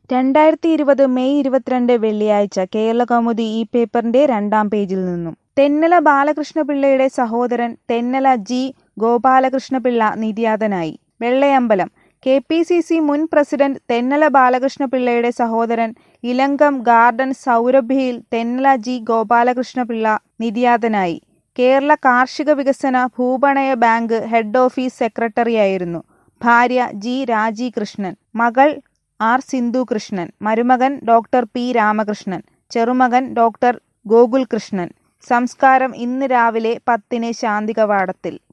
രണ്ടായിരത്തി ഇരുപത് മെയ് ഇരുപത്തിരണ്ട് വെള്ളിയാഴ്ച കേരളകൗമുദി ഈ പേപ്പറിന്റെ രണ്ടാം പേജിൽ നിന്നും തെന്നല ബാലകൃഷ്ണപിള്ളയുടെ സഹോദരൻ തെന്നല ജി ഗോപാലകൃഷ്ണപിള്ള നിര്യാതനായി Vellayambalam K P C C മുൻ പ്രസിഡന്റ് തെന്നല ബാലകൃഷ്ണപിള്ളയുടെ സഹോദരൻ ഇലങ്കം ഗാർഡൻ സൗരഭ്യയിൽ തെന്നല ജി ഗോപാലകൃഷ്ണപിള്ള നിര്യാതനായി കേരള കാർഷിക വികസന ഭൂപണയ ബാങ്ക് ഹെഡ് ഓഫീസ് സെക്രട്ടറിയായിരുന്നു ഭാര്യ ജി രാജി കൃഷ്ണൻ മകൾ ആർ സിന്ധു കൃഷ്ണൻ മരുമകൻ ഡോക്ടർ പി രാമകൃഷ്ണൻ ചെറുമകൻ ഡോക്ടർ ഗോകുൽ കൃഷ്ണൻ സംസ്കാരം ഇന്ന് രാവിലെ പത്തിന് ശാന്തികവാടത്തിൽ